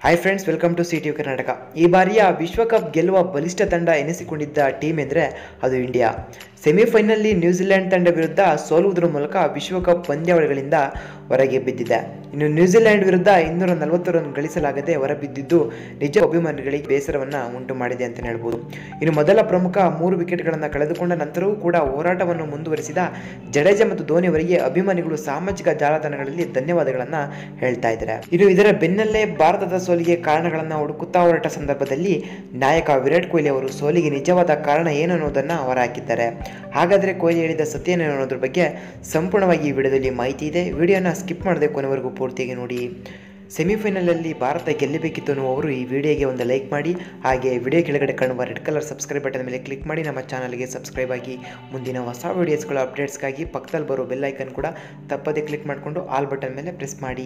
hi friends welcome to C T Karnataka ಈ ಬಾರಿಯ ವಿಶ್ವಕಪ್ ಗೆಲ್ಲುವ ಬಲಿಷ್ಠ ತಂಡ ಎನಿಸಿಕೊಂಡಿದ್ದ ಟೀಮ್ ಎಂದರೆ ಅದು ಇಂಡಿಯಾ ಸೆಮಿಫೈನಲ್ನಲ್ಲಿ ನ್ಯೂಜಿಲೆಂಡ್ ತಂಡ ವಿರುದ್ಧ ಸೋಲುವುದರ ಮೂಲಕ ವಿಶ್ವಕಪ್ ಪಂದ್ಯಾವಳಿಗಳಿಂದ ಹೊರಗೆ ಬಿದ್ದಿದೆ ಇನ್ನು ನ್ಯೂಜಿಲೆಂಡ್ ವಿರುದ್ಧ ಇನ್ನೂರ ನಲವತ್ತು ರನ್ ಗಳಿಸಲಾಗದೆ ಹೊರಬಿದ್ದಿದ್ದು ನಿಜ ಅಭಿಮಾನಿಗಳಿಗೆ ಬೇಸರವನ್ನು ಉಂಟು ಮಾಡಿದೆ ಅಂತಲೇ ಹೇಳ್ಬೋದು ಇನ್ನು ಮೊದಲ ಪ್ರಮುಖ ಮೂರು ವಿಕೆಟ್ಗಳನ್ನು ಕಳೆದುಕೊಂಡ ನಂತರವೂ ಕೂಡ ಹೋರಾಟವನ್ನು ಮುಂದುವರಿಸಿದ ಜಡೇಜಾ ಮತ್ತು ಧೋನಿ ಅವರಿಗೆ ಅಭಿಮಾನಿಗಳು ಸಾಮಾಜಿಕ ಜಾಲತಾಣಗಳಲ್ಲಿ ಧನ್ಯವಾದಗಳನ್ನು ಹೇಳ್ತಾ ಇದ್ದಾರೆ ಇನ್ನು ಇದರ ಬೆನ್ನಲ್ಲೇ ಭಾರತದ ಸೋಲಿಗೆ ಕಾರಣಗಳನ್ನು ಹುಡುಕುತ್ತಾ ಹೊರಟ ಸಂದರ್ಭದಲ್ಲಿ ನಾಯಕ ವಿರಾಟ್ ಕೊಹ್ಲಿ ಅವರು ಸೋಲಿಗೆ ನಿಜವಾದ ಕಾರಣ ಏನು ಅನ್ನೋದನ್ನು ಹೊರಹಾಕಿದ್ದಾರೆ ಹಾಗಾದರೆ ಕೊಹ್ಲಿ ಹೇಳಿದ ಸತ್ಯೇನು ಅನ್ನೋದ್ರ ಬಗ್ಗೆ ಸಂಪೂರ್ಣವಾಗಿ ಈ ವಿಡಿಯೋದಲ್ಲಿ ಮಾಹಿತಿ ಇದೆ ವಿಡಿಯೋನ ಸ್ಕಿಪ್ ಮಾಡದೆ ಕೊನೆವರೆಗೂ ಪೂರ್ತಿಯಾಗಿ ನೋಡಿ ಸೆಮಿಫೈನಲಲ್ಲಿ ಭಾರತ ಗೆಲ್ಲಬೇಕಿತ್ತು ಅನ್ನುವವರು ಈ ವಿಡಿಯೋಗೆ ಒಂದು ಲೈಕ್ ಮಾಡಿ ಹಾಗೆ ವಿಡಿಯೋ ಕೆಳಗಡೆ ಕಾಣುವ ರೆಡ್ ಕಲರ್ ಸಬ್ಸ್ಕ್ರೈಬ್ ಬಟನ್ ಮೇಲೆ ಕ್ಲಿಕ್ ಮಾಡಿ ನಮ್ಮ ಚಾನಲ್ಗೆ ಸಬ್ಸ್ಕ್ರೈಬ್ ಆಗಿ ಮುಂದಿನ ಹೊಸ ವಿಡಿಯೋಸ್ಗಳ ಅಪ್ಡೇಟ್ಸ್ಗಾಗಿ ಪಕ್ಕದಲ್ಲಿ ಬರೋ ಬೆಲ್ ಐಕನ್ ಕೂಡ ತಪ್ಪದೇ ಕ್ಲಿಕ್ ಮಾಡಿಕೊಂಡು ಆಲ್ ಬಟನ್ ಮೇಲೆ ಪ್ರೆಸ್ ಮಾಡಿ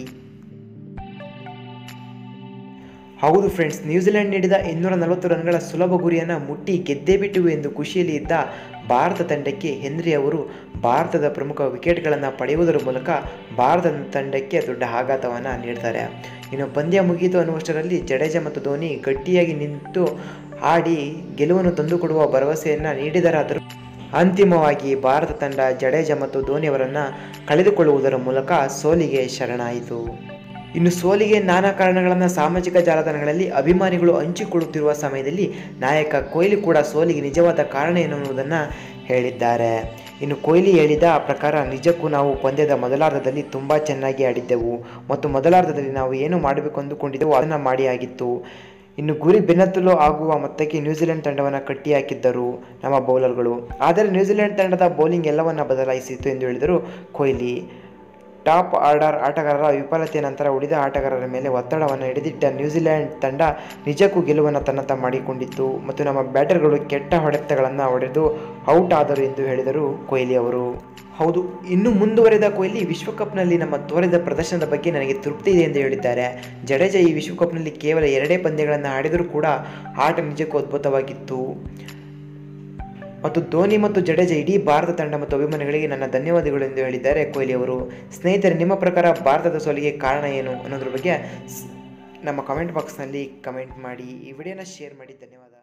ಹೌದು ಫ್ರೆಂಡ್ಸ್ ನ್ಯೂಜಿಲೆಂಡ್ ನೀಡಿದ ಇನ್ನೂರ ನಲವತ್ತು ರನ್ಗಳ ಸುಲಭ ಗುರಿಯನ್ನು ಮುಟ್ಟಿ ಗೆದ್ದೇ ಬಿಟ್ಟಿವೆ ಎಂದು ಖುಷಿಯಲ್ಲಿ ಇದ್ದ ಭಾರತ ತಂಡಕ್ಕೆ ಹೆನ್ರಿ ಅವರು ಭಾರತದ ಪ್ರಮುಖ ವಿಕೆಟ್ಗಳನ್ನು ಪಡೆಯುವುದರ ಮೂಲಕ ಭಾರತ ತಂಡಕ್ಕೆ ದೊಡ್ಡ ಆಘಾತವನ್ನು ನೀಡ್ತಾರೆ ಇನ್ನು ಪಂದ್ಯ ಮುಗಿಯಿತು ಅನ್ನುವಷ್ಟರಲ್ಲಿ ಜಡೇಜಾ ಮತ್ತು ಧೋನಿ ಗಟ್ಟಿಯಾಗಿ ನಿಂತು ಆಡಿ ಗೆಲುವನ್ನು ತಂದುಕೊಡುವ ಭರವಸೆಯನ್ನು ನೀಡಿದರಾದರೂ ಅಂತಿಮವಾಗಿ ಭಾರತ ತಂಡ ಜಡೇಜಾ ಮತ್ತು ಧೋನಿಯವರನ್ನು ಕಳೆದುಕೊಳ್ಳುವುದರ ಮೂಲಕ ಸೋಲಿಗೆ ಶರಣಾಯಿತು ಇನ್ನು ಸೋಲಿಗೆ ನಾನಾ ಕಾರಣಗಳನ್ನು ಸಾಮಾಜಿಕ ಜಾಲತಾಣಗಳಲ್ಲಿ ಅಭಿಮಾನಿಗಳು ಹಂಚಿಕೊಳ್ಳುತ್ತಿರುವ ಸಮಯದಲ್ಲಿ ನಾಯಕ ಕೊಹ್ಲಿ ಕೂಡ ಸೋಲಿಗೆ ನಿಜವಾದ ಕಾರಣ ಎನ್ನುವುದನ್ನು ಹೇಳಿದ್ದಾರೆ ಇನ್ನು ಕೊಹ್ಲಿ ಹೇಳಿದ ಪ್ರಕಾರ ನಿಜಕ್ಕೂ ನಾವು ಪಂದ್ಯದ ಮೊದಲಾರ್ಧದಲ್ಲಿ ತುಂಬ ಚೆನ್ನಾಗಿ ಆಡಿದ್ದೆವು ಮತ್ತು ಮೊದಲಾರ್ಧದಲ್ಲಿ ನಾವು ಏನು ಮಾಡಬೇಕು ಅಂದುಕೊಂಡಿದ್ದೆವು ಅದನ್ನು ಮಾಡಿ ಆಗಿತ್ತು ಇನ್ನು ಗುರಿ ಬೆನ್ನತ್ತಲು ಆಗುವ ಮೊತ್ತಕ್ಕೆ ನ್ಯೂಜಿಲೆಂಡ್ ತಂಡವನ್ನು ಕಟ್ಟಿ ಹಾಕಿದ್ದರು ನಮ್ಮ ಬೌಲರ್ಗಳು ಆದರೆ ನ್ಯೂಜಿಲೆಂಡ್ ತಂಡದ ಬೌಲಿಂಗ್ ಎಲ್ಲವನ್ನ ಬದಲಾಯಿಸಿತು ಎಂದು ಹೇಳಿದರು ಕೊಹ್ಲಿ ಟಾಪ್ ಆರ್ಡರ್ ಆಟಗಾರರ ವಿಫಲತೆಯ ನಂತರ ಉಳಿದ ಆಟಗಾರರ ಮೇಲೆ ಒತ್ತಡವನ್ನು ಹಿಡಿದಿಟ್ಟ ನ್ಯೂಜಿಲೆಂಡ್ ತಂಡ ನಿಜಕ್ಕೂ ಗೆಲುವನ್ನು ತನ್ನತ್ತ ಮಾಡಿಕೊಂಡಿತ್ತು ಮತ್ತು ನಮ್ಮ ಬ್ಯಾಟರ್ಗಳು ಕೆಟ್ಟ ಹೊಡೆತಗಳನ್ನು ಹೊಡೆದು ಔಟ್ ಆದರು ಎಂದು ಹೇಳಿದರು ಕೊಹ್ಲಿ ಅವರು ಹೌದು ಇನ್ನು ಮುಂದುವರೆದ ಕೊಹ್ಲಿ ವಿಶ್ವಕಪ್ನಲ್ಲಿ ನಮ್ಮ ತೋರಿದ ಪ್ರದರ್ಶನದ ಬಗ್ಗೆ ನನಗೆ ತೃಪ್ತಿ ಇದೆ ಎಂದು ಹೇಳಿದ್ದಾರೆ ಜಡೇಜಾ ಈ ವಿಶ್ವಕಪ್ನಲ್ಲಿ ಕೇವಲ ಎರಡೇ ಪಂದ್ಯಗಳನ್ನು ಆಡಿದರೂ ಕೂಡ ಆಟ ನಿಜಕ್ಕೂ ಅದ್ಭುತವಾಗಿತ್ತು ಮತ್ತು ಧೋನಿ ಮತ್ತು ಜಡೇಜಾ ಇಡೀ ಭಾರತ ತಂಡ ಮತ್ತು ಅಭಿಮಾನಿಗಳಿಗೆ ನನ್ನ ಧನ್ಯವಾದಗಳು ಎಂದು ಹೇಳಿದ್ದಾರೆ ಕೊಹ್ಲಿ ಅವರು ಸ್ನೇಹಿತರೆ ನಿಮ್ಮ ಪ್ರಕಾರ ಭಾರತದ ಸೋಲಿಗೆ ಕಾರಣ ಏನು ಅನ್ನೋದ್ರ ಬಗ್ಗೆ ಸ್- ನಮ್ಮ ಕಮೆಂಟ್ ಬಾಕ್ಸ್ನಲ್ಲಿ ಕಮೆಂಟ್ ಮಾಡಿ ಈ ವಿಡಿಯೋನ ಶೇರ್ ಮಾಡಿ ಧನ್ಯವಾದ